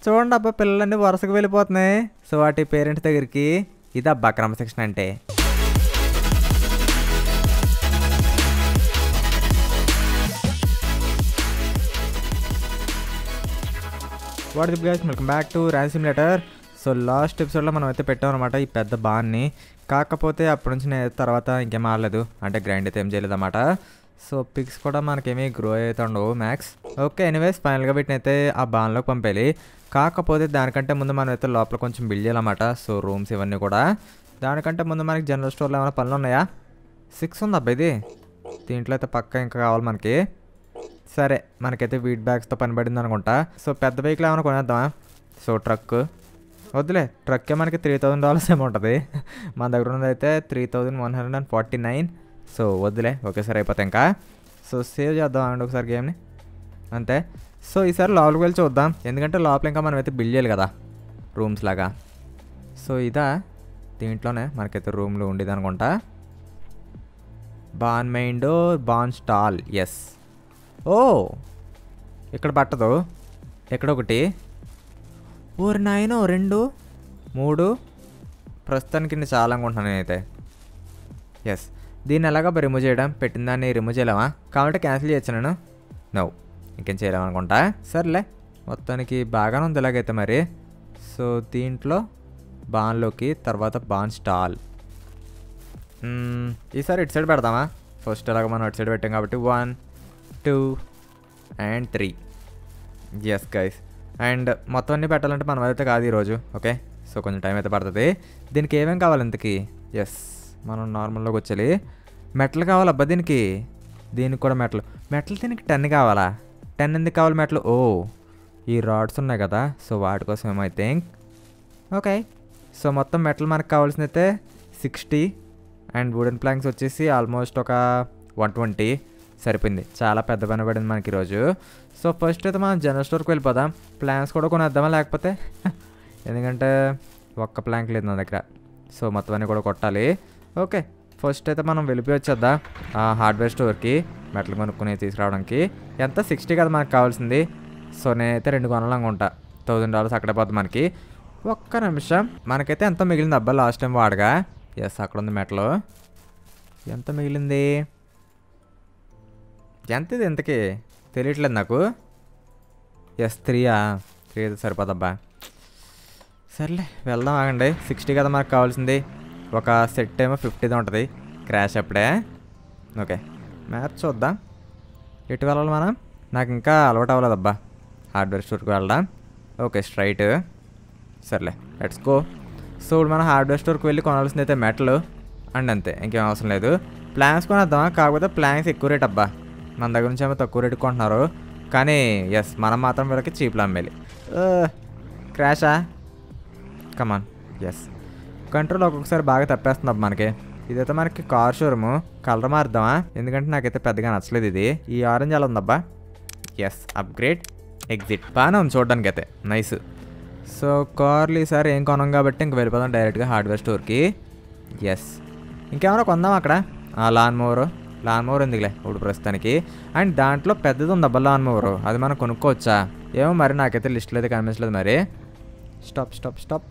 చూడండి అబ్బా పిల్లలన్నీ వరుసకు వెళ్ళిపోతున్నాయి సో వాటి పేరెంట్స్ దగ్గరికి ఇది అబ్బా క్రమశిక్షణ అంటే what the guys welcome back to ranch simulator so last ఎపిసోడ్లో మనం అయితే పెట్టాం అనమాట ఈ పెద్ద బాన్ని కాకపోతే అప్పటి నుంచి నేను తర్వాత ఇంకేం ఆడలేదు అంటే గ్రైండ్ అయితే ఏం చేయలేదు అనమాట సో పిక్స్ కూడా మనకేమీ గ్రో అయితే ఉండవు మ్యాక్స్ ఓకే ఎనీవేస్ ఫైనల్గా వీటిని అయితే ఆ బాన్లోకి పంపేయాలి కాకపోతే దానికంటే ముందు మనం అయితే లోపల కొంచెం బిల్డ్ చేయాలన్నమాట సో రూమ్స్ ఇవన్నీ కూడా దానికంటే ముందు మనకి జనరల్ స్టోర్లో ఏమైనా పనులు ఉన్నాయా సిక్స్ ఉంది అబ్బా ఇది దీంట్లో అయితే పక్క ఇంకా కావాలి మనకి సరే మనకైతే వీట్ బ్యాగ్స్తో పని పడింది అనుకుంటా సో పెద్ద వెహికల్ ఏమైనా కొనేద్దామా సో ట్రక్ వద్దులే ట్రక్కే మనకి త్రీ థౌజండ్ డాలర్స్ ఏమో ఉంటుంది మన దగ్గర ఉన్నది అయితే three thousand one hundred and forty nine so వద్దులే ఒకేసారి అయిపోతాయి ఇంకా సో సేవ్ చేద్దాం అండి ఒకసారి గేమ్ని అంతే సో ఈసారి లోపలికి వెళ్ళి చూద్దాం ఎందుకంటే లోపల ఇంకా మనం అయితే బిల్డ్ చేయాలి కదా రూమ్స్ లాగా సో ఇదా దీంట్లోనే మనకైతే రూమ్లో ఉండేది అనుకుంటా barn main door barn stall yes ఓ ఇక్కడ పట్టదు ఎక్కడ ఒకటి ఓరి నాయనో రెండు మూడు ప్రస్తుతానికి ఇన్ని చాలా అనుకుంటున్నాను నేనైతే ఎస్ దీన్ని ఎలాగో రిమూవ్ చేయడం పెట్టిన దాన్ని రిమూవ్ చేయలేమా కాబట్టి క్యాన్సిల్ చేయొచ్చు నేను నో ఇంకేం చేయలేమనుకుంటా సర్లే మొత్తానికి బాగానే ఉంది ఇలాగైతే మరి సో దీంట్లో బాన్లోకి తర్వాత బాన్ స్టాల్ మ్మ్, ఈసారి ఇటు సైడ్ పెడదామా ఫస్ట్ ఎలాగ మనం ఇటు సైడ్ పెట్టాం కాబట్టి one two and three yes guys and మొత్తం అన్నీ పెట్టాలంటే మనం అయితే కాదు ఈరోజు ఓకే సో కొంచెం టైం అయితే పడుతుంది దీనికి ఏమేం కావాలి ఇంతకి ఎస్ మనం నార్మల్లోకి వచ్చేది మెట్లు కావాలి అబ్బా దీనికి దీనికి కూడా మెట్లు మెట్లు దీనికి టెన్ కావాలా టెన్ ఎందుకు కావాలి మెట్లు ఓ ఈ రాడ్స్ ఉన్నాయి కదా సో వాటి కోసం ఏమో ఐ థింక్ ఓకే సో మొత్తం మెటల్ మనకు కావాల్సింది అయితే సిక్స్టీ అండ్ వుడెన్ ప్లాంక్స్ వచ్చేసి ఆల్మోస్ట్ ఒక వన్ ట్వంటీ సరిపోయింది చాలా పెద్ద పని పడింది మనకి ఈరోజు సో ఫస్ట్ అయితే మనం జనరల్ స్టోర్కి వెళ్ళిపోదాం ప్లాంక్స్ కూడా కొనేద్దామా లేకపోతే ఎందుకంటే ఒక్క ప్లాంక్ లేదు నా దగ్గర సో మొత్తం అన్నీ కూడా కొట్టాలి ఓకే ఫస్ట్ అయితే మనం వెళ్ళిపోయి వచ్చేద్దాం ఆ హార్డ్వేర్ స్టోర్కి మెటల్ కొనుక్కుని తీసుకురావడానికి ఎంత సిక్స్టీ కదా మనకు కావాల్సింది సో నేనైతే రెండు కొనాలనుకుంటా థౌజండ్ డాలర్స్ అక్కడే పోతుంది మనకి ఒక్క నిమిషం మనకైతే ఎంత మిగిలింది అబ్బా లాస్ట్ టైం వాడగా ఎస్ అక్కడ ఉంది మెటలు ఎంత మిగిలింది ఎంత ఇది ఎంతకి తెలియట్లేదు నాకు ఎస్ త్రీయా త్రీ అయితే సరిపోదబ్బా సర్లే వెళ్దాం ఆగండి సిక్స్టీ కదా మనకు కావాల్సింది ఒక సెట్ ఏమో ఫిఫ్టీది ఉంటుంది క్రాష్ అప్పుడే ఓకే మ్యాచ్ చూద్దాం ఎటు వెళ్ళాలి మనం నాకు ఇంకా అలవాటు అవ్వలేదబ్బా హార్డ్వేర్ స్టోర్కి వెళ్దాం ఓకే స్ట్రైట్ సర్లే లెట్స్ గో సో ఇప్పుడు మనం హార్డ్వేర్ స్టోర్కి వెళ్ళి కొనాల్సింది అయితే మెటల్ అండ్ అంతే ఇంకేం అవసరం లేదు ప్లాన్స్ కొనేద్దామా కాకపోతే ప్లాన్స్ ఎక్కువ రేట్ అబ్బా మన దగ్గర నుంచి ఏమో తక్కువ రేటు కొంటున్నారు కానీ ఎస్ మనం మాత్రం వీళ్ళకి చీప్లో అమ్మేలి క్రాషా కమాన్ ఎస్ కంట్రోల్ ఒక్కొక్కసారి బాగా తప్పేస్తుంది అబ్బా మనకి ఇదైతే మనకి కార్ షోరూము కలర్ మారుద్దామా ఎందుకంటే నాకైతే పెద్దగా నచ్చలేదు ఇది ఈ ఆరెంజ్ ఎలా ఉందబ్బా ఎస్ అప్గ్రేడ్ ఎగ్జిట్ బాగానే ఉంది చూడడానికి అయితే నైస్ సో కార్లు ఈసారి ఏం కొనం కాబట్టి ఇంక వెళ్ళిపోదాం డైరెక్ట్గా హార్డ్వేర్ స్టోర్కి ఎస్ ఇంకేమైనా కొందాం అక్కడ ఆ లాన్ మోవర్ లాన్ మోవర్ ఎందుకులే ఇప్పుడు ప్రస్తుతానికి అండ్ దాంట్లో పెద్దది ఉంది అబ్బా లాన్ మోవర్ అది మనం కొనుక్కోవచ్చా ఏమో మరి నాకైతే లిస్ట్లో అయితే కనిపించలేదు మరి స్టాప్ స్టాప్ స్టాప్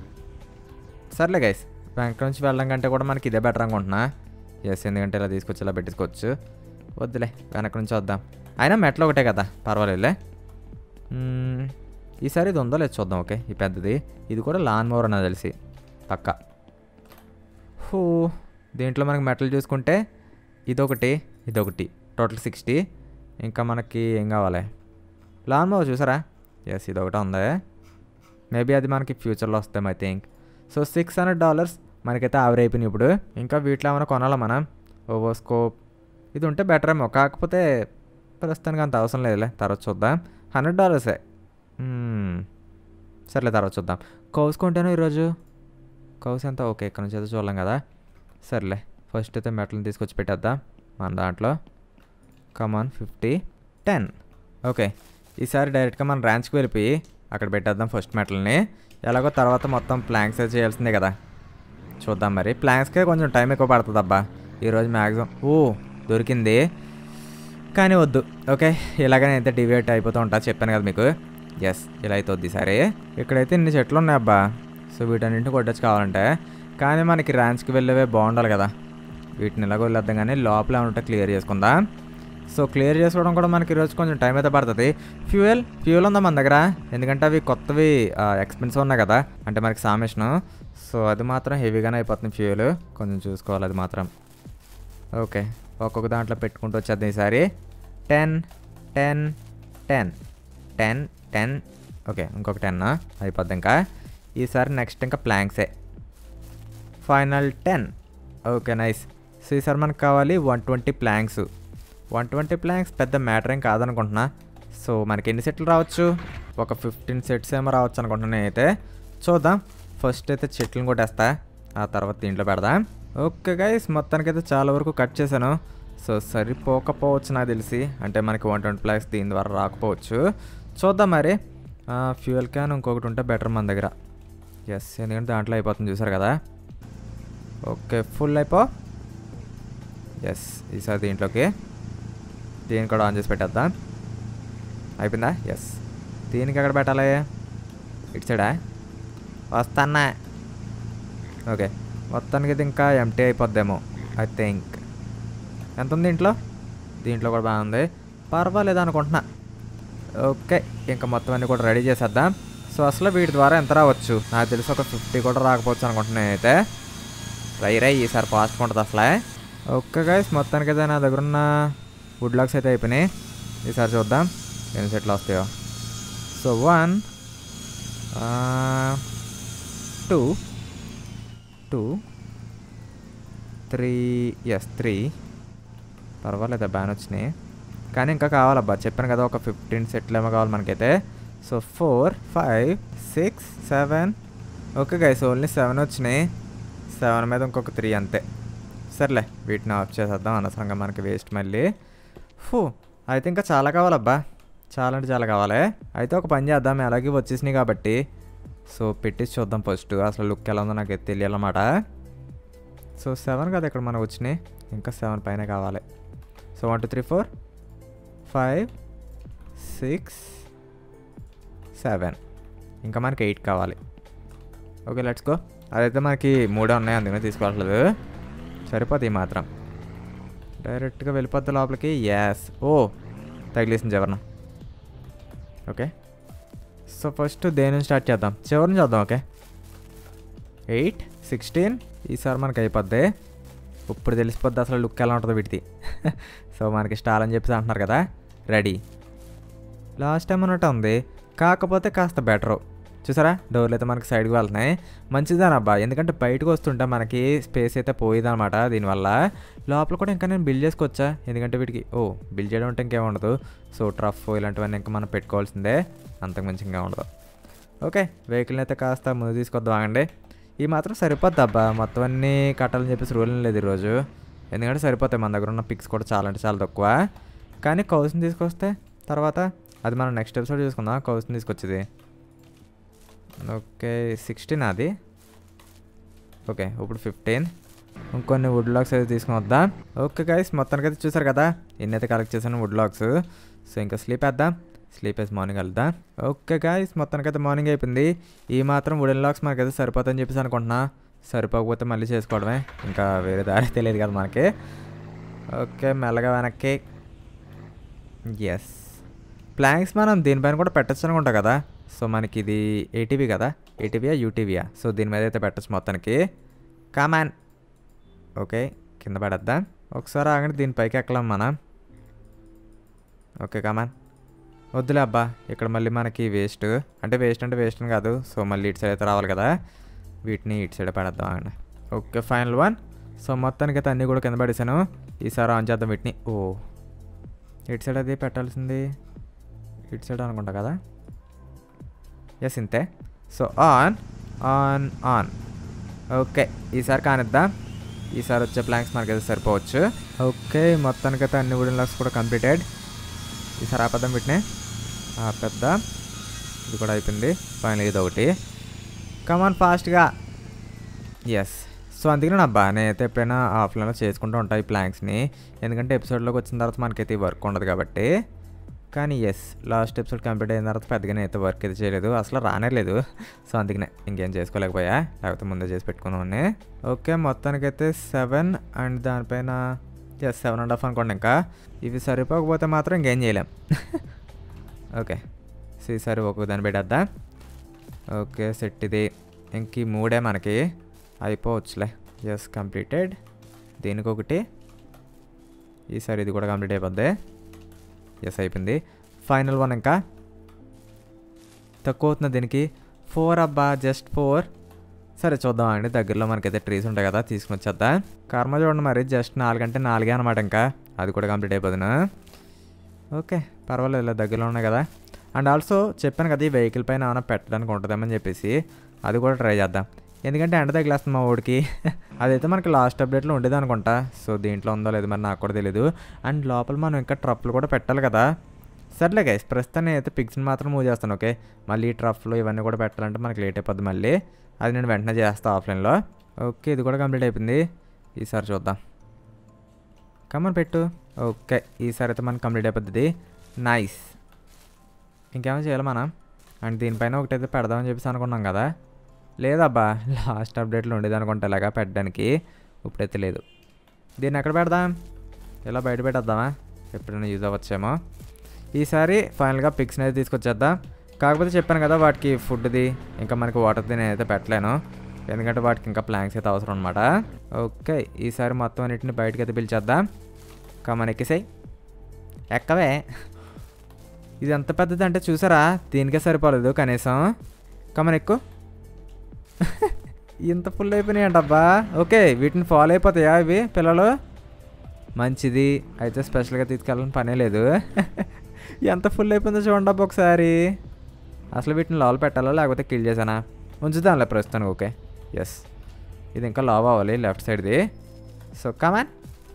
సర్లే గైస్ బ్యాంక్ నుంచి వెళ్ళడం కంటే కూడా మనకి ఇదే బెటర్ అనుకుంటున్నా ఎస్ ఎందుకంటే ఇలా తీసుకొచ్చి ఇలా పెట్టించుకోవచ్చు వద్దులే వెనక నుంచి వద్దాం అయినా మెట్లు ఒకటే కదా పర్వాలేదులే మ్మ్, ఈసారి ఇది ఉందో లేదు చూద్దాం ఓకే ఈ పెద్దది ఇది కూడా లాన్ మోవర్ అన్నది తెలిసి పక్క హూ దీంట్లో మనకి మెటల్ చూసుకుంటే ఇదొకటి ఇదొకటి టోటల్ సిక్స్టీ ఇంకా మనకి ఏం కావాలి లాన్ మోవర్ చూసారా ఎస్ ఇది ఒకటే ఉంది మేబీ అది మనకి ఫ్యూచర్లో వస్తాం I think so six hundred dollars మనకైతే ఆవిరి అయిపోయినాయి ఇప్పుడు ఇంకా వీటిలో ఏమైనా కొనాలా మనం ఓవోస్కోప్ ఇది ఉంటే బెటర్ ఏమో కాకపోతే ప్రస్తుతానికి అంత అవసరం లేదులే తర్వాత చూద్దాం హండ్రెడ్ డాలర్సే మ్మ్. సర్లే తర్వాత చూద్దాం కౌస్ కొంటాను ఈరోజు కౌస్ ఎంత ఓకే ఇక్కడ నుంచి అయితే చూడలేం కదా సర్లే ఫస్ట్ అయితే మెటల్ని తీసుకొచ్చి పెట్టేద్దాం మన దాంట్లో కమాన్ ఫిఫ్టీ టెన్ ఓకే ఈసారి డైరెక్ట్గా మనం ర్యాంచ్కి వెళ్ళిపోయి అక్కడ పెట్టేద్దాం ఫస్ట్ మెటల్ని ఎలాగో తర్వాత మొత్తం ప్లాంక్స్ చేయాల్సిందే కదా చూద్దాం మరి ప్లాంక్స్కే కొంచెం టైం ఎక్కువ పడుతుంది అబ్బా ఈరోజు మ్యాక్సిమం ఓ దొరికింది కానీ వద్దు ఓకే ఇలాగనే అయితే డివేట్ అయిపోతూ ఉంటా చెప్పాను కదా మీకు ఎస్ ఇలా అయితే వద్ది సరే ఇక్కడైతే ఇన్ని చెట్లు ఉన్నాయి అబ్బా సో వీటన్నింటిని కొట్టచ్చు కావాలంటే కానీ మనకి ర్యాంచ్కి వెళ్ళేవే బాగుండాలి కదా వీటిని ఇలాగ వెళ్ళొద్దాం కానీ లోపల ఏమైనా ఉంటే క్లియర్ చేసుకుందాం సో క్లియర్ చేసుకోవడం కూడా మనకి ఈరోజు కొంచెం టైం అయితే పడుతుంది ఫ్యూయల్ ఫ్యూయల్ ఉందా మన దగ్గర ఎందుకంటే అవి కొత్తవి ఎక్స్పెన్సివ్ ఉన్నాయి కదా అంటే మనకి సామేషన్ సో అది మాత్రం హెవీగానే అయిపోతుంది ఫ్యూయల్ కొంచెం చూసుకోవాలి అది మాత్రం ఓకే ఒక్కొక్క దాంట్లో పెట్టుకుంటూ వచ్చేద్దాం ఈసారి ten ten ten ten ten okay ఇంకొక టెన్ అయిపోద్ది ఇంకా ఈసారి నెక్స్ట్ ఇంకా ప్లాంక్సే final ten okay nice so ఈసారి మనకు కావాలి one twenty planks one twenty planks పెద్ద మ్యాటర్ ఏం కాదనుకుంటున్నా సో మనకి ఎన్ని సెట్లు రావచ్చు ఒక ఫిఫ్టీన్ సెట్స్ ఏమో రావచ్చు అనుకుంటున్నా అయితే చూద్దాం ఫస్ట్ అయితే చెట్లను కొట్టేస్తా ఆ తర్వాత దీంట్లో పెడదాం ఓకే గైస్ మొత్తానికి అయితే చాలా వరకు కట్ చేశాను సో సరిపోకపోవచ్చు నాకు తెలిసి అంటే మనకి వన్ ట్వంటీ ప్లాక్స్ దీని ద్వారా రాకపోవచ్చు చూద్దాం మరి ఫ్యూయల్ క్యాన్ ఇంకొకటి ఉంటే బెటర్ మన దగ్గర ఎస్ ఎందుకంటే దాంట్లో అయిపోతుంది చూసారు కదా ఓకే ఫుల్ అయిపో ఎస్ ఈసారి దీంట్లోకి దీన్ని కూడా ఆన్ చేసి పెట్టేద్దాం అయిపోయిందా ఎస్ దీనికి ఎక్కడ పెట్టాలి ఇటు సైడా వస్తానా ఓకే మొత్తానికి ఇది ఇంకా ఎంటీ అయిపోద్దేమో ఐ థింక్ ఎంత ఉంది దీంట్లో దీంట్లో కూడా బాగుంది పర్వాలేదు అనుకుంటున్నా ఓకే ఇంకా మొత్తం అన్నీ కూడా రెడీ చేసేద్దాం సో అసలు వీటి ద్వారా ఎంత రావచ్చు నాకు తెలిసి ఒక ఫిఫ్టీ కూడా రాకపోవచ్చు అనుకుంటున్నాను అయితే రై రై ఈసారి ఫాస్ట్ ఉంటుంది అసలే ఓకే గైస్ మొత్తానికి అయితే నా దగ్గర ఉన్న వుడ్ లాక్స్ అయితే అయిపోయినాయి ఈసారి చూద్దాం ఎన్ని సెట్లు వస్తాయో so one two two three yes three పర్వాలేదు బ్యాన్ వచ్చినాయి కానీ ఇంకా కావాలబ్బా చెప్పాను కదా ఒక ఫిఫ్టీన్ సెట్లు ఏమో కావాలి మనకైతే so four five six seven okay guys only seven వచ్చినాయి సెవెన్ మీద ఇంకొక త్రీ అంతే సర్లే వీటిని ఆఫ్ చేసేద్దాం అనవసరంగా మనకి వేస్ట్ మళ్ళీ ఫూ అయితే ఇంకా చాలా కావాలబ్బా చాలా అంటే చాలా కావాలి అయితే ఒక పని చేద్దాం ఎలాగే వచ్చేసినాయి కాబట్టి సో పెట్టేసి చూద్దాం ఫస్ట్ అసలు లుక్ ఎలా ఉందో నాకు తెలియాలన్నమాట సో సెవెన్ కదా ఇక్కడ మనకు వచ్చినాయి ఇంకా సెవెన్ పైన కావాలి so one two three four five six seven ఇంకా మనకి ఎయిట్ కావాలి ఓకే లెట్స్ గో అదైతే మనకి మూడే ఉన్నాయి అందుకనే తీసుకోవట్లేదు సరిపోతుంది ఈ మాత్రం డైరెక్ట్గా వెళ్ళిపోద్ది లోపలికి యాస్ ఓ తగిలేసింది చివరిన ఓకే సో ఫస్ట్ దేని నుంచి స్టార్ట్ చేద్దాం చివరి నుంచి చేద్దాం ఓకే ఎయిట్ సిక్స్టీన్ ఈసారి మనకి అయిపోద్ది ఇప్పుడు తెలిసిపోద్ది అసలు లుక్ ఎలా ఉంటుందో వీటిది సో మనకి స్టాల్ అని చెప్పేసి అంటున్నారు కదా రెడీ లాస్ట్ టైం ఉన్నట్టు ఉంది కాకపోతే కాస్త బెటరు చూసారా డోర్లు అయితే మనకి సైడ్కి వెళ్తున్నాయి మంచిదేనబ్బా ఎందుకంటే బయటకు వస్తుంటే మనకి స్పేస్ అయితే పోయేదన్నమాట దీనివల్ల లోపల కూడా ఇంకా నేను బిల్డ్ చేసుకోవచ్చా ఎందుకంటే వీటికి ఓ బిల్డ్ చేయడం అంటే ఇంకేం ఉండదు సో ట్రఫ్ ఇలాంటివన్నీ ఇంకా మనం పెట్టుకోవాల్సిందే అంతకు మించి ఇంకా ఉండదు ఓకే వెహికల్ని అయితే కాస్త ముందు తీసుకొద్దాం ఆగండి ఈ మాత్రం సరిపోద్ది అబ్బా మొత్తం అన్నీ కట్టాలని చెప్పేసి రూల్ ఏం లేదు ఈరోజు ఎందుకంటే సరిపోతాయి మన దగ్గర ఉన్న పిక్స్ కూడా చాలా అంటే చాలా తక్కువ కానీ కౌస్ని తీసుకొస్తే తర్వాత అది మనం నెక్స్ట్ ఎపిసోడ్ చూసుకుందాం కౌస్ని తీసుకొచ్చేది ఓకే సిక్స్టీన్ అది ఓకే ఇప్పుడు ఫిఫ్టీన్ ఇంకొన్ని వుడ్ లాక్స్ అయితే తీసుకుని వద్దాం ఓకే గైస్ మొత్తానికి అయితే చూసారు కదా ఎన్నైతే కలెక్ట్ చేశాను వుడ్ లాక్స్ సో ఇంకా స్లీప్ వేద్దాం స్లీప్ వేసి మార్నింగ్ వెళ్దాం ఓకే గాయస్ మొత్తానికి అయితే మార్నింగ్ అయిపోయింది ఈ మాత్రం వుడెన్ లాక్స్ మనకైతే సరిపోతుందని చెప్పేసి అనుకుంటున్నా సరిపోకపోతే మళ్ళీ చేసుకోవడమే ఇంకా వేరే దారి తెలియదు కదా మనకి ఓకే మెల్లగా వెనక్కి ఎస్ ప్లాంక్స్ మనం దీనిపైన కూడా పెట్టచ్చు అనుకుంటా కదా సో మనకి ఇది ఏటీవీ కదా ఏటీవీయా యూటీవీయా సో దీని మీద అయితే పెట్టచ్చు మొత్తానికి కామాన్ ఓకే కింద పడేద్దాం ఒకసారి ఆగండి దీనిపైకి ఎక్కలేం మనం ఓకే కామాన్ వద్దులే అబ్బా ఇక్కడ మళ్ళీ మనకి వేస్ట్ అంటే వేస్ట్ అంటే వేస్ట్ అని కాదు సో మళ్ళీ ఇటు సైడ్ అయితే రావాలి కదా వీటిని ఇటు సైడ్ పడేద్దాం ఆగండి ఓకే ఫైనల్ వన్ సో మొత్తానికి అయితే అన్నీ కూడా కింద పడేసాను ఈసారి ఆన్ చేద్దాం వీటిని ఓ ఇటు సైడ్ అది పెట్టాల్సింది ఇటు సైడ్ అనుకుంటా కదా ఎస్ ఇంతే so on on on okay ఈసారి కానిద్దాం ఈసారి వచ్చే ప్లాంక్స్ మనకైతే సరిపోవచ్చు ఓకే మొత్తానికైతే అన్ని వుడెన్ లాక్స్ కూడా కంప్లీటెడ్ ఈసారి ఆపేద్దాం వీటిని ఆపేద్దా ఇది కూడా అయిపోయింది ఫైనల్ ఇది ఒకటి కమాన్ ఫాస్ట్గా ఎస్ సో అందుకనే అబ్బా నేనైతే ఎప్పుడైనా ఆఫ్లైన్లో చేసుకుంటూ ఉంటాను ఈ ప్లాంక్స్ని ఎందుకంటే ఎపిసోడ్లోకి వచ్చిన తర్వాత మనకైతే ఈ వర్క్ ఉండదు కాబట్టి కానీ ఎస్ లాస్ట్ ఎపిసోడ్ కంప్లీట్ అయిన తర్వాత పెద్దగానే అయితే వర్క్ అయితే చేయలేదు అసలు రానేలేదు సో అందుకనే ఇంకేం చేసుకోలేకపోయా లేకపోతే ముందే చేసి పెట్టుకున్నామని ఓకే మొత్తానికైతే సెవెన్ అండ్ దానిపైన ఎస్ సెవెన్ అండ్ హాఫ్ అనుకోండి ఇంకా ఇవి సరిపోకపోతే మాత్రం ఇంకేం చేయలేం ఓకే సో ఈసారి ఒక దాన్ని పెట్టేద్దా ఓకే సెట్ ఇది ఇంక ఈ మూడే మనకి అయిపోవచ్చులే ఎస్ కంప్లీటెడ్ దీనికి ఒకటి ఈసారి ఇది కూడా కంప్లీట్ అయిపోద్ది ఎస్ అయిపోయింది ఫైనల్ వన్ ఇంకా తక్కువ అవుతుంది దీనికి ఫోర్ అబ్బా జస్ట్ ఫోర్ సరే చూద్దాం అండి దగ్గరలో మనకైతే ట్రీస్ ఉంటాయి కదా తీసుకుని వచ్చేద్దా కర్మ చూడండి మరి జస్ట్ నాలుగంటే నాలుగే అనమాట ఇంకా అది కూడా కంప్లీట్ అయిపోతుంది ఓకే పర్వాలేదు దగ్గరలో ఉన్నాయి కదా అండ్ ఆల్సో చెప్పాను కదా ఈ వెహికల్ పైన ఏమైనా పెట్టడానికి ఉంటుందేమని చెప్పేసి అది కూడా ట్రై చేద్దాం ఎందుకంటే ఎండ తగిలేస్తుంది మా ఊడికి అదైతే మనకి లాస్ట్ అప్డేట్లో ఉండేది అనుకుంటా సో దీంట్లో ఉందో లేదో మరి నాకు కూడా తెలియదు అండ్ లోపల మనం ఇంకా ట్రఫ్లు కూడా పెట్టాలి కదా సర్లే గైస్ ప్రస్తుతం అయితే పిక్స్ని మాత్రం మూవ్ చేస్తాను ఓకే మళ్ళీ ట్రఫ్లు ఇవన్నీ కూడా పెట్టాలంటే మనకి లేట్ అయిపోద్ది మళ్ళీ అది నేను వెంటనే చేస్తాను ఆఫ్లైన్లో ఓకే ఇది కూడా కంప్లీట్ అయిపోయింది ఈసారి చూద్దాం కమన్ పెట్టు ఓకే ఈసారి అయితే మనకి కంప్లీట్ అయిపోతుంది నైస్ ఇంకేమో చేయాలి మనం అండ్ దీనిపైన ఒకటైతే పెడదామని చెప్పేసి అనుకున్నాం కదా లేదబ్బా లాస్ట్ అప్డేట్లో ఉండేది అనుకుంటా ఇలాగా పెట్టడానికి ఇప్పుడైతే లేదు దీన్ని ఎక్కడ పెడదాం ఇలా బయట పెట్టేద్దామా ఎప్పుడైనా యూజ్ అవ్వచ్చేమో ఈసారి ఫైనల్గా పిక్స్ని అయితే తీసుకొచ్చేద్దాం కాకపోతే చెప్పాను కదా వాటికి ఫుడ్ది ఇంకా మనకి వాటర్ది నేనైతే పెట్టలేను ఎందుకంటే వాటికి ఇంకా ప్లాంక్స్ అయితే అవసరం అనమాట ఓకే ఈసారి మొత్తం అన్నిటిని బయటకి అయితే పిలిచేద్దాం కమన్ ఎక్కేసాయి ఎక్కవే ఇది ఎంత పెద్దది అంటే చూసారా దీనికే సరిపోలేదు కనీసం కమన్ ఎక్కువ ఇంత ఫుల్ అయిపోయినాయి అంటబ్బా ఓకే వీటిని ఫాలో అయిపోతాయా ఇవి పిల్లలు మంచిది అయితే స్పెషల్గా తీసుకెళ్ళని పనే లేదు ఎంత ఫుల్ అయిపోయిందో చూడండి అబ్బా ఒకసారి అసలు వీటిని లోపల పెట్టాలా లేకపోతే కిల్ చేశానా ఉంచుదాంలే ప్రస్తుతానికి ఓకే ఎస్ ఇది ఇంకా లావ్ అవ్వాలి లెఫ్ట్ సైడ్ది సో కమాన్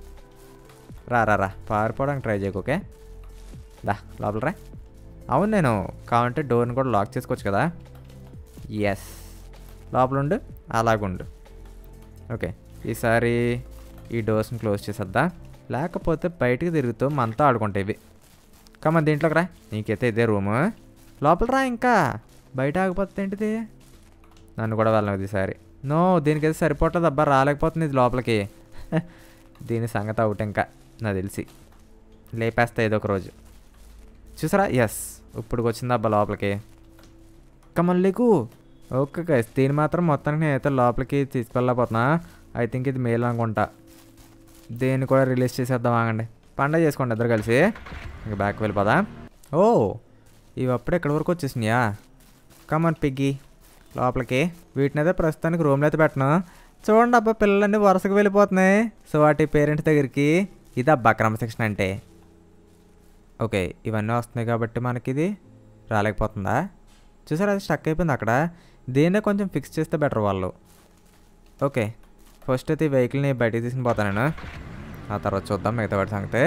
రా రా రా పారిపోవడానికి ట్రై చేయకు ఓకే దా లోపల రా అవును నేను కావాలంటే డోర్ని కూడా లాక్ చేసుకోవచ్చు కదా ఎస్ లోపల ఉండు అలాగుండు ఓకే ఈసారి ఈ డోర్స్ని క్లోజ్ చేసేద్దా లేకపోతే బయటికి తిరుగుతూ మనతో ఆడుకుంటాయి ఇవి కమ్మ దీంట్లోకి రా నీకైతే ఇదే రూము లోపల రా ఇంకా బయట ఆగిపోతుంది ఏంటిది నన్ను కూడా వెళ్ళను ఈసారి నో దీనికైతే సరిపోతుంది అబ్బా రాలేకపోతుంది ఇది లోపలికి దీని సంగతి అవుట్ ఇంకా నాకు తెలిసి లేపేస్తా ఏదో ఒక రోజు చూసారా ఎస్ ఇప్పుడు వచ్చింది అబ్బా లోపలికి కమల్లికు ఓకే గైస్ దీని మాత్రం మొత్తానికి నేనైతే లోపలికి తీసుకెళ్ళకపోతున్నా ఐ థింక్ ఇది మేల్ అనుకుంటా దీన్ని కూడా రిలీజ్ చేసేద్దాం ఆగండి పండగ చేసుకోండి ఇద్దరు కలిసి ఇంక బ్యాక్ వెళ్ళిపోదా ఓ ఇవి అప్పుడే ఎక్కడి వరకు వచ్చేసినాయా కమన్ పిగ్గి లోపలికి వీటిని అయితే ప్రస్తుతానికి రూమ్లో అయితే పెట్టను చూడండి అబ్బా పిల్లలన్నీ వరుసగా వెళ్ళిపోతున్నాయి సో వాటి పేరెంట్స్ దగ్గరికి ఇది అబ్బా క్రమశిక్షణ అంటే ఓకే ఇవన్నీ వస్తున్నాయి కాబట్టి మనకి ఇది రాలేకపోతుందా చూసారా అది స్టక్ అయిపోయింది అక్కడ దీన్నే కొంచెం ఫిక్స్ చేస్తే బెటర్ వాళ్ళు ఓకే ఫస్ట్ అయితే ఈ వెహికల్ని బయటికి తీసుకుని పోతాను నేను ఆ తర్వాత చూద్దాం మిగతా వాటి సంగతే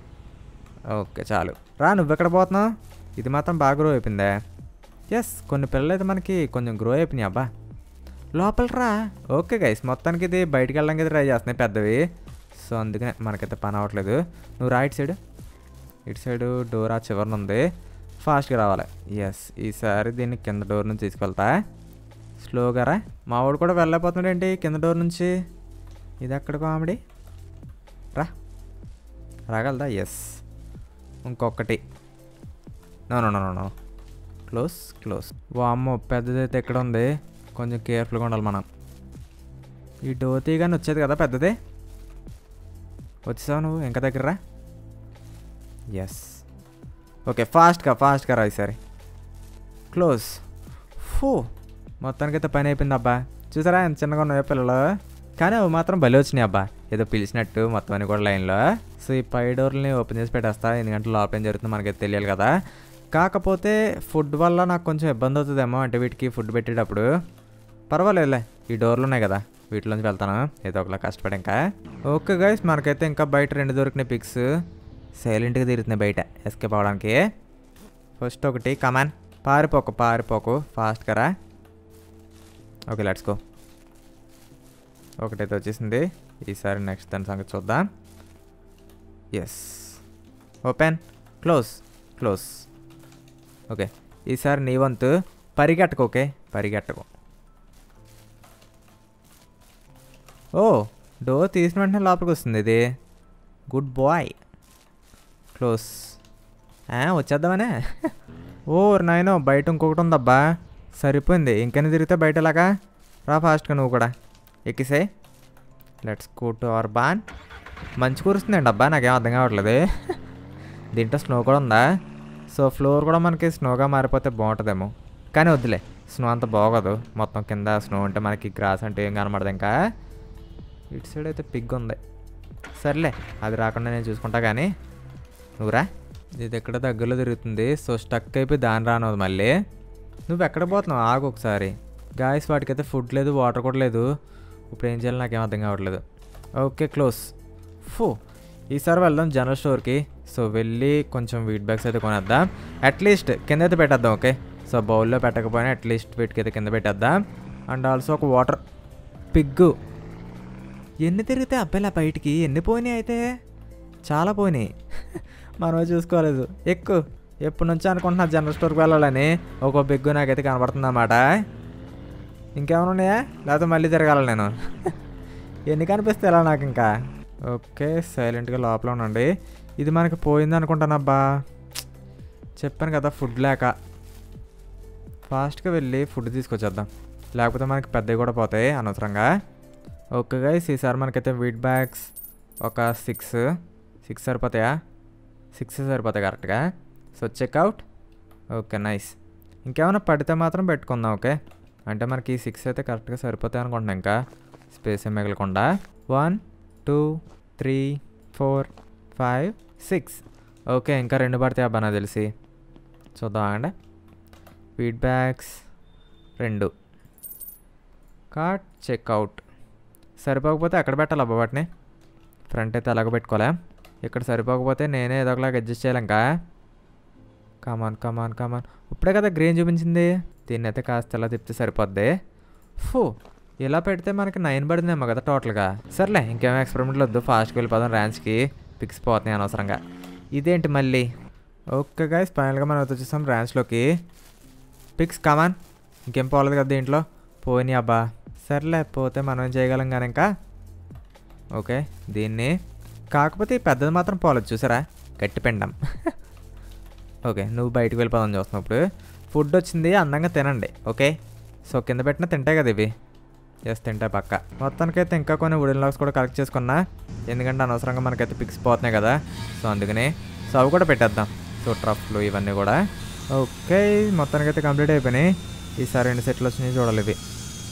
ఓకే చాలు రా నువ్వు ఎక్కడ పోతున్నావు ఇది మాత్రం బాగా గ్రో అయిపోయిందే ఎస్ కొన్ని పిల్లలు అయితే మనకి కొంచెం గ్రో అయిపోయినాయి అబ్బా లోపల రా ఓకే గైస్ మొత్తానికి ఇది బయటికి వెళ్ళడానికి అయితే ట్రై చేస్తున్నాయి పెద్దవి సో అందుకనే మనకైతే పని అవ్వట్లేదు నువ్వు రైట్ సైడ్ ఇటు సైడ్ డోర్ ఆ చివరన ఉంది ఫాస్ట్గా రావాలి ఎస్ ఈసారి దీన్ని కింద డోర్ నుంచి తీసుకెళ్తా స్లోగా రా మా వాడు కూడా వెళ్ళలేకపోతున్నాడు ఏంటి కింద డోర్ నుంచి ఇది ఎక్కడ కామెడీ రా రాగలదా ఎస్ ఇంకొకటి no no no no close close వామ్మో పెద్దదైతే ఎక్కడ ఉంది కొంచెం కేర్ఫుల్గా ఉండాలి మనం ఈ డోర్ తీయగానే వచ్చేది కదా పెద్దది వచ్చేసావు నువ్వు ఇంకా దగ్గర రా ఎస్ ఓకే ఫాస్ట్గా ఫాస్ట్గా రా ఈసారి క్లోజ్ ఫూ మొత్తానికైతే పని అయిపోయింది అబ్బా చూసారా ఎంత చిన్నగా ఉన్నాయో పిల్లలు కానీ అవి మాత్రం బలి వచ్చినాయి అబ్బా ఏదో పిలిచినట్టు మొత్తం అన్ని కూడా లైన్లో సో ఈ పై డోర్ని ఓపెన్ చేసి పెట్టేస్తా ఎందుకంటే లోపల ఏం జరుగుతుందో మనకైతే తెలియాలి కదా కాకపోతే ఫుడ్ వల్ల నాకు కొంచెం ఇబ్బంది అవుతుందేమో అంటే వీటికి ఫుడ్ పెట్టేటప్పుడు పర్వాలేదులే ఈ డోర్లు ఉన్నాయి కదా వీటిలోంచి వెళ్తాను ఏదో ఒకలా కష్టపడి ఇంకా ఓకే గైస్ మనకైతే ఇంకా బయట రెండు దొరికినాయి పిక్స్ సైలెంట్గా తిరుగుతున్నాయి బయట ఎస్కేప్ అవడానికి ఫస్ట్ ఒకటి కమాన్ పారిపోకు పారిపోకు ఫాస్ట్గా రా ఓకే లెట్స్ గో ఒకటైతే వచ్చేసింది ఈసారి నెక్స్ట్ దాని సంగతి చూద్దాం yes open close close okay ఈసారి నీ వంతు పరిగెట్టకు ఓకే పరిగెట్టకు ఓ డోర్ తీసిన వెంటనే లోపలికి వస్తుంది ఇది గుడ్ బాయ్ క్లోజ్ వచ్చేద్దామనే ఓ నాయనో బయట ఇంకొకటి ఉందబ్బా సరిపోయింది ఇంకైనా తిరిగితే బయట ఎలాగా రా ఫాస్ట్గా నువ్వు కూడా ఎక్కిసే let's go to our barn మంచి కురుస్తుందండి అబ్బా నాకేం అర్థం కావట్లేదు దీంట్లో స్నో కూడా ఉందా సో ఫ్లోర్ కూడా మనకి స్నోగా మారిపోతే బాగుంటుందేమో కానీ వద్దులే స్నో అంత బాగోదు మొత్తం కింద స్నో ఉంటే మనకి గ్రాస్ అంటే ఏం కనబడదు ఇంకా ఇటు సైడ్ అయితే పిగ్ ఉంది సర్లే అది రాకుండా నేను చూసుకుంటా కానీ నువ్వురా ఇది ఎక్కడ దగ్గరలో తిరుగుతుంది సో స్టక్ అయిపోయి దాని రానవదు మళ్ళీ నువ్వు ఎక్కడ పోతున్నావు ఆగు ఒకసారి గాయస్ వాటికైతే ఫుడ్ లేదు వాటర్ కూడా లేదు ఇప్పుడు ఏం చేయాలి నాకేం అర్థం కావట్లేదు ఓకే క్లోజ్ ఫు ఈసారి వెళ్దాం జనరల్ స్టోర్కి సో వెళ్ళి కొంచెం వీట్ బ్యాగ్స్ అయితే కొనేద్దాం అట్లీస్ట్ కింద అయితే పెట్టేద్దాం ఓకే సో బౌల్లో పెట్టకపోయినా అట్లీస్ట్ వీటికి కింద పెట్టేద్దాం అండ్ ఆల్సో ఒక వాటర్ పిగ్గు ఎన్ని తిరిగితే అబ్బాయిలా బయటికి ఎన్ని పోయినాయి అయితే చాలా పోయినాయి మనం చూసుకోలేదు ఎక్కువ ఎప్పటి నుంచో అనుకుంటున్నా జనరల్ స్టోర్కి వెళ్ళాలని ఒక బిగ్గు నాకైతే కనబడుతుందన్నమాట ఇంకేమైనా ఉన్నాయా లేకపోతే మళ్ళీ తిరగాల నేను ఎన్ని కనిపిస్తే ఎలా నాకు ఇంకా ఓకే సైలెంట్గా లోపల ఉండండి ఇది మనకి పోయింది అనుకుంటానబ్బా చెప్పాను కదా ఫుడ్ లేక ఫాస్ట్గా వెళ్ళి ఫుడ్ తీసుకొచ్చేద్దాం లేకపోతే మనకి పెద్దవి కూడా పోతాయి అనవసరంగా ఓకే గైస్ ఈసారి మనకైతే వీట్ బ్యాగ్స్ ఒక సిక్స్ సిక్స్ సరిపోతాయా సిక్స్ సరిపోతాయి కరెక్ట్గా సో చెక్అవుట్ ఓకే నైస్ ఇంకేమైనా పడితే మాత్రం పెట్టుకుందాం ఓకే అంటే మనకి ఈ సిక్స్ అయితే కరెక్ట్గా సరిపోతాయి అనుకుంటున్నాం ఇంకా స్పేస్ ఏం మిగలకుండా one two three four five six okay ఇంకా రెండు పడతాయి అబ్బా నాకు తెలిసి చూద్దాం అండి ఫీడ్ బ్యాగ్స్ రెండు కార్ట్ చెక్అవుట్ సరిపోకపోతే ఎక్కడ పెట్టాలి అబ్బా వాటిని ఫ్రంట్ అయితే అలాగ పెట్టుకోలే ఇక్కడ సరిపోకపోతే నేనే ఏదో ఒకలాగా అడ్జస్ట్ చేయాలి ఇంకా కమాన్ కమాన్ కమాన్ ఇప్పుడే కదా గ్రీన్ చూపించింది దీన్ని అయితే కాస్త ఎలా తిప్పితే సరిపోద్ది ఫూ ఇలా పెడితే మనకి నైన్ పడిందేమో కదా టోటల్గా సర్లే ఇంకేమో ఎక్స్పెరిమెంట్లు వద్దు ఫాస్ట్కి వెళ్ళిపోదాం ర్యాన్స్కి పిక్స్ పోతున్నాయి అనవసరంగా ఇదేంటి మళ్ళీ ఓకే గైస్ ఫైనల్గా మనం వచ్చేసాం ర్యాన్స్లోకి పిక్స్ కమాన్ ఇంకేం పోలేదు కదా దీంట్లో పోయినాయి అబ్బా సర్లే పోతే మనం ఏం చేయగలం కానీ ఇంకా ఓకే దీన్ని కాకపోతే ఈ పెద్దది మాత్రం పోలేదు చూసారా గట్టి పిండం ఓకే నువ్వు బయటకు వెళ్ళిపోదాం చూస్తున్నావు ఇప్పుడు ఫుడ్ వచ్చింది అందంగా తినండి ఓకే సో కింద పెట్టిన తింటాయి కదా ఇవి ఎస్ తింటాయి పక్క మొత్తానికైతే ఇంకా కొన్ని వుడెన్ లాక్స్ కూడా కలెక్ట్ చేసుకున్నా ఎందుకంటే అనవసరంగా మనకైతే పిక్స్ పోతున్నాయి కదా సో అందుకని సో అవి కూడా పెట్టేద్దాం సో ట్రఫ్లు ఇవన్నీ కూడా ఓకే మొత్తానికైతే కంప్లీట్ అయిపోయినాయి ఈసారి రెండు సెట్లు వచ్చినాయి చూడాలి ఇవి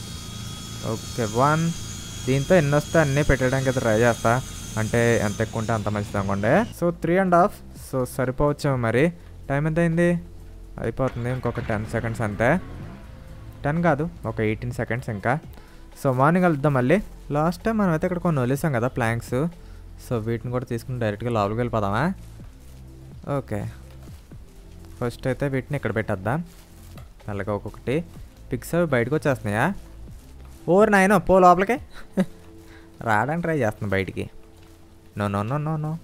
ఓకే వన్ దీంతో ఎన్ని వస్తే అన్నీ పెట్టడానికి అయితే ట్రై చేస్తా అంటే ఎంత ఎక్కువ ఉంటే అంత మంచిది అనుకోండి so three and half so సరిపోవచ్చేమో మరి టైం ఎంత అయింది అయిపోతుంది ఇంకొక టెన్ సెకండ్స్ అంతే టెన్ కాదు ఒక ఎయిటీన్ సెకండ్స్ ఇంకా సో మార్నింగ్ వెళ్దాం మళ్ళీ లాస్ట్ టైం మనం అయితే ఇక్కడ కొన్ని వదిలేసాం కదా ప్లాంక్స్ సో వీటిని కూడా తీసుకుని డైరెక్ట్గా లోపలికి వెళ్ళిపోదామా ఓకే ఫస్ట్ అయితే వీటిని ఇక్కడ పెట్టేద్దాం మెల్లగా ఒక్కొక్కటి పిక్స్ అవి బయటకు వచ్చేస్తున్నాయా ఓరు నాయన పో లోపలికి రావడానికి ట్రై చేస్తున్నా బయటికి no no no no no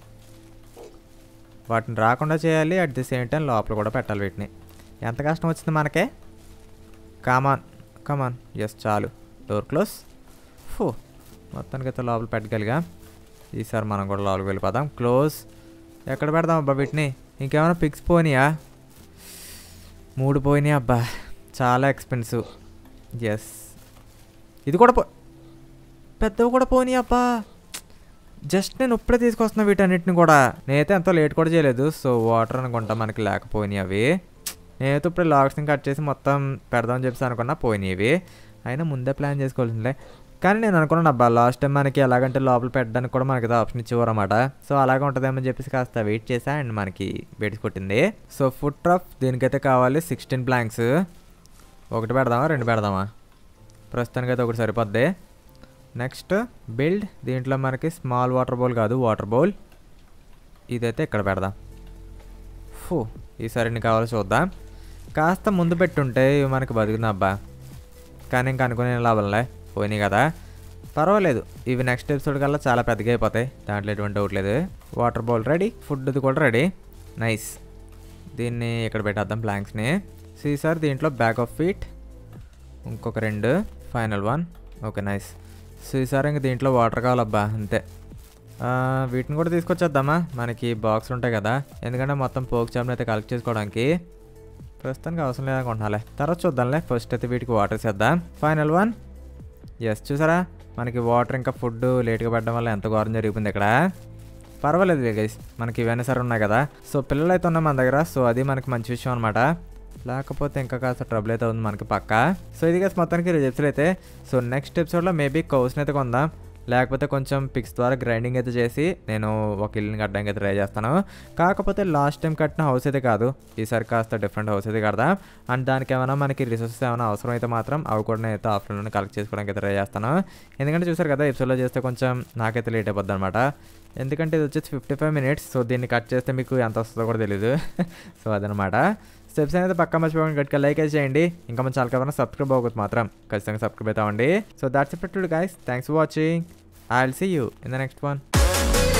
వాటిని రాకుండా చేయాలి అట్ ది సేమ్ టైం లోపల కూడా పెట్టాలి వీటిని ఎంత కష్టం వచ్చింది మనకే కామాన్ కమాన్ ఎస్ చాలు డోర్ క్లోజ్ ఫూ మొత్తానికి అయితే లోపల పెట్టగలిగా ఈసారి మనం కూడా లోపలికి వెళ్ళిపోదాం క్లోజ్ ఎక్కడ పెడదాం అబ్బా వీటిని ఇంకేమైనా పిక్స్ పోయినాయా మూడు పోయినాయి అబ్బా చాలా ఎక్స్పెన్సివ్ ఎస్ ఇది కూడా పో పెద్దవి కూడా పోనీ అబ్బా జస్ట్ నేను ఇప్పుడే తీసుకొస్తున్నా వీటన్నిటిని కూడా నేనైతే ఎంతో లేట్ కూడా చేయలేదు సో వాటర్ అనుకుంటా మనకి లేకపోయినాయి అవి నేనైతే ఇప్పుడు లాక్స్ని కట్ చేసి మొత్తం పెడదామని చెప్పేసి అనుకున్నా పోయినాయి ఇవి అయినా ముందే ప్లాన్ చేసుకోవాల్సిందే కానీ నేను అనుకున్నాను అబ్బా లాస్ట్ టైం మనకి ఎలాగంటే లోపల పెట్టడానికి కూడా మనకి ఆప్షన్ ఇచ్చేవారు అనమాట సో అలాగే ఉంటుందేమో చెప్పేసి కాస్త వెయిట్ చేసా అండ్ మనకి బయటకు కొట్టింది సో ఫుడ్ ట్రఫ్ దీనికైతే కావాలి సిక్స్టీన్ ప్లాంక్స్ ఒకటి పెడదామా రెండు పెడదామా ప్రస్తుతానికి అయితే ఒకటి సరిపోద్ది నెక్స్ట్ బిల్డ్ దీంట్లో మనకి స్మాల్ వాటర్ బౌల్ కాదు వాటర్ బౌల్ ఇదైతే ఇక్కడ పెడదాం ఫూ ఈసారి ఎన్ని కావాలో చూద్దాం కాస్త ముందు పెట్టుంటే ఇవి మనకి బతుకుతుంది అబ్బా కానీ ఇంకా అనుకునే లాభంలే పోయినాయి కదా పర్వాలేదు ఇవి నెక్స్ట్ ఎపిసోడ్ కల్లా చాలా పెద్దగా అయిపోతాయి దాంట్లో ఎటువంటి డౌట్ లేదు వాటర్ బౌల్ రెడీ ఫుడ్ కూడా రెడీ నైస్ దీన్ని ఇక్కడ పెట్టేద్దాం ప్లాంక్స్ని సీసార్ దీంట్లో బ్యాక్ ఆఫ్ ఫీట్ ఇంకొక రెండు ఫైనల్ వన్ ఓకే నైస్ సీసార్ ఇంక దీంట్లో వాటర్ కావాలబ్బా అంతే ఆ, వీటిని కూడా తీసుకొచ్చేద్దామా మనకి బాక్స్ ఉంటాయి కదా ఎందుకంటే మొత్తం పోక్ చాప్ని అయితే కలెక్ట్ చేసుకోవడానికి ప్రస్తుతానికి అవసరం లేదనుకుంటున్నాలే తర్వాత చూద్దాంలే ఫస్ట్ అయితే వీటికి వాటర్ చేద్దాం ఫైనల్ వన్ ఎస్ చూసారా మనకి వాటర్ ఇంకా ఫుడ్ లేట్గా పడడం వల్ల ఎంత ఘోరం జరిగిపోయింది ఇక్కడ పర్వాలేదు గైస్ మనకి ఇవన్నీ సరే ఉన్నాయి కదా సో పిల్లలు అయితే ఉన్నాయి మన దగ్గర సో అది మనకి మంచి విషయం అనమాట లేకపోతే ఇంకా కాస్త ట్రబుల్ అయితే ఉంది మనకి పక్క సో ఇది గైస్ మొత్తానికి రిజల్ట్స్ అయితే సో నెక్స్ట్ ఎపిసోడ్లో మేబీ కౌస్ని అయితే కొందాం లేకపోతే కొంచెం పిక్స్ ద్వారా గ్రైండింగ్ అయితే చేసి నేను ఒక ఇల్లుని కట్టడానికి అయితే ట్రై చేస్తాను కాకపోతే లాస్ట్ టైం కట్టిన హౌస్ అయితే కాదు ఈసారి కాస్త డిఫరెంట్ హౌస్ అయితే కడదాం అండ్ దానికి ఏమైనా మనకి రిసోర్సెస్ ఏమైనా అవసరం అయితే మాత్రం అవి కూడా నేను అయితే ఆఫ్లైన్లో కలెక్ట్ చేసుకోవడానికి అయితే ట్రై చేస్తాను ఎందుకంటే చూసారు కదా ఎపిసోడ్లో చేస్తే కొంచెం నాకైతే లేట్ అయిపోద్ది అనమాట ఎందుకంటే ఇది వచ్చేసి ఫిఫ్టీ ఫైవ్ మినిట్స్ సో దీన్ని కట్ చేస్తే మీకు ఎంత వస్తుందో కూడా తెలియదు సో అదనమాట స్టెప్స్ అనేది పక్క మర్చిపోకుండా గట్టిగా లైక్ అయితే చేయండి ఇంకా మన ఛానల్ కన్నా సబ్స్క్రైబ్ అవ్వకూడదు మాత్రం ఖచ్చితంగా సబ్స్క్రైబ్ అవుతామండి so that's it to guys thanks for watching I will see you in the next one